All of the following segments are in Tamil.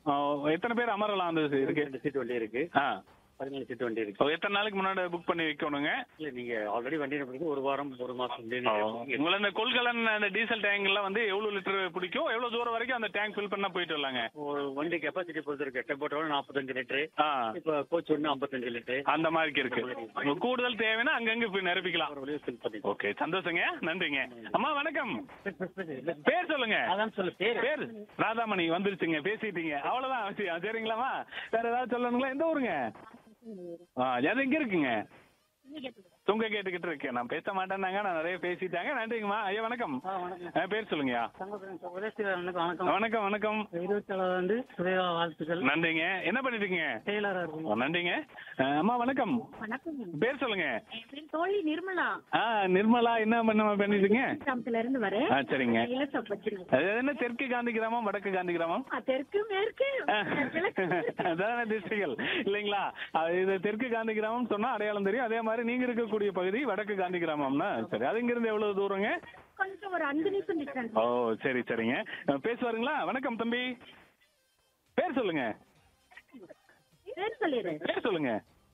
ஆ, எத்தனை பேர் அமரலாம் அந்த இருக்கு ரெண்டு சீட் வண்டி இருக்கு ஆ பதினேழு சீட் வண்டி ஓ, இருக்கு எத்தனை நாளைக்கு முன்னாடி புக் பண்ணி வைக்கணுங்க இல்ல நீங்க ஆல்ரெடி வண்டி பிடிக்கும் ஒரு வாரம் ஒரு மாசம் அப்படின்னு உங்களை இந்த கொள்கலன் அந்த டீசல் டேங்க்லாம் வந்து எவ்வளவு லிட்டர் பிடிக்கும் எவ்வளவு தூரம் வரைக்கும் அந்த டேங்க் ஃபில் பண்ணா போயிட்டு வரலாங்க ஒரு வண்டி கெப்பாசிட்டி பொறுத்து இருக்கு டெம்போட்டோட நாற்பத்தஞ்சு லிட்டரு ஆ இப்ப கோச் ஒன்று ஐம்பத்தஞ்சு லிட்டரு அந்த மாதிரி இருக்கு உங்களுக்கு கூடுதல் தேவைன்னா அங்கங்க போய் நிரப்பிக்கலாம் ஒரு வழியை ஃபில் பண்ணி ஓகே சந்தோஷங்க நன்றிங்க அம்மா வணக்கம் பேர் சொல்லுங்க அதான் சொல்லு பேர் பேர் ராதாமணி வந்துருச்சுங்க பேசிட்டீங்க அவ்வளவுதான் விஷயம் சரிங்களாமா வேற ஏதாவது சொல்லணுங்களா எந்த ஊருங்க ஆ அது எங்க இருக்குங்க துங்க கேட்டுக்கிட்டு இருக்கேன் நான் பேச மாட்டேன்னாங்க நான் நிறைய பேசிட்டாங்க நன்றிங்கம்மா ஐயா வணக்கம் ஆ, பேர் சொல்லுங்கய்யா வணக்கம் வணக்கம் வணக்கம் இருபத்தி ஏழாவது ஆண்டு சுதேவா வாழ்த்துக்கள் நன்றிங்க என்ன பண்ணிட்டு இருக்கீங்க டெய்லரா இருக்கும் ஓ, நன்றிங்க ஆ, அம்மா வணக்கம் வணக்கம் பேர் சொல்லுங்க என் பேர் தோழி நிர்மலா ஆ நிர்மலா என்ன பண்ண பண்ணிட்டு இருக்கீங்க கிராமத்துல இருந்து வரேன் ஆ சரிங்க டெய்லர் ஷாப் வச்சிருக்கேன் அது என்ன தெற்கு காந்தி கிராமம் வடக்கு காந்தி கிராமம் ஆ, தெற்கு மேற்கு கிழக்கு. அதான டிஸ்ட்ரிக்ட் இல்லைங்களா அது இது தெற்கு காந்தி கிராமம் சொன்னா அடையாளம் தெரியும் அதே மாதிரி நீங்க இருக்கக்கூடிய பகுதி வடக்கு காந்தி கிராமம்னா சரி அது இங்கிருந்து எவ்வளவு தூரங்க கொஞ்சம் ஒரு அஞ்சு நிமிஷம் டிஸ்டன்ஸ் ஓ சரி சரிங்க அஹ், பேசுவாருங்களா வணக்கம் தம்பி பேர் சொல்லுங்க பேர் சொல்லிடு பேர் சொல்லுங்க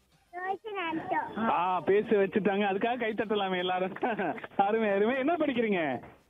ஆ பேச வச்சுட்டாங்க அதுக்காக கை தட்டலாமே எல்லாரும் அருமை அருமை என்ன படிக்கிறீங்க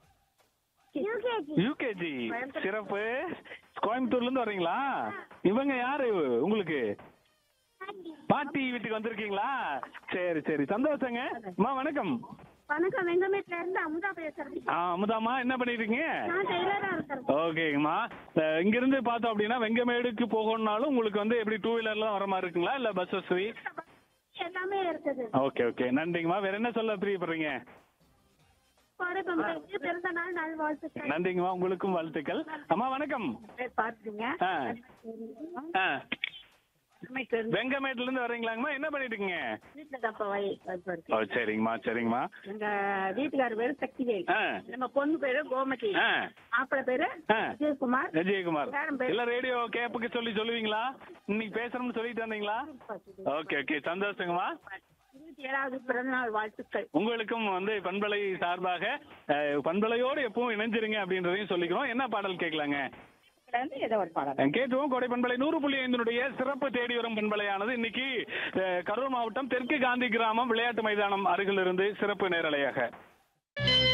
யூகேஜி சிறப்பு கோயம்புத்தூர்ல இருந்து வர்றீங்களா இவங்க யாரு உங்களுக்கு பாட்டி வீட்டுக்கு வந்திருக்கீங்களா சரி சரி சந்தோஷங்க அம்மா வணக்கம் வணக்கம் வெங்கமேட்ல இருந்து அமுதா பேசுறேன் ஆ அமுதாம்மா என்ன பண்ணிட்டு இருக்கீங்க நான் டெய்லரா இருக்கேன் ஓகேங்கம்மா அஹ், இங்கிருந்து பார்த்தோம் அப்படின்னா வெங்கமேடுக்கு போகணும்னாலும் உங்களுக்கு வந்து எப்படி டூ வீலர்லாம் வர மாதிரி இருக்குங்களா இல்ல பஸ் வசதி எல்லாமே இருக்குது ஓகே ஓகே நன்றிங்கம்மா வேற என்ன சொல்ல பிரியப்படுறீங்க கோடை பொங்கலுக்கு பிறந்த நாள் நாள் வாழ்த்துக்கள் நன்றிங்கம்மா உங்களுக்கும் வாழ்த்துக்கள் அம்மா வணக்கம் பாத்துங்க ஆ ஆ வெங்கமேட்ல இருந்து வர்றீங்களாங்கம்மா என்ன பண்ணிட்டு இருக்கீங்க வீட்டுல தப்பா வை ஓ சரிங்கம்மா சரிங்கம்மா எங்க வீட்டுக்கார பேரு சக்திவேல் ஆ நம்ம பொண்ணு பேரு கோமதி ஆ மாப்பிள்ளை பேரு ஆ. விஜயகுமார் விஜயகுமார் பேரன் பேர் இல்ல ரேடியோ கேப்புக்கு சொல்லி சொல்லுவீங்களா இன்னைக்கு பேசுறோம்னு சொல்லிட்டு வந்தீங்களா ஓகே ஓகே சந்தோஷங்கம்மா இருபத்தி ஏழாவது பிறந்த நாள் வாழ்த்துக்கள் உங்களுக்கும் வந்து பண்பலை சார்பாக அஹ், பண்பலையோடு எப்பவும் இணைஞ்சிருங்க அப்படின்றதையும் சொல்லிக்கிறோம் என்ன பாடல் கேட்கலாங்க இதுல இருந்து ஏதோ ஒரு பாடம் கேட்டுவோம் கோடை பண்பலை நூறு புள்ளி ஐந்தினுடைய சிறப்பு தேடி வரும் பண்பலையானது இன்னைக்கு அஹ், கரூர் மாவட்டம் தெற்கு காந்தி கிராமம் விளையாட்டு மைதானம் அருகிலிருந்து சிறப்பு நேரலையாக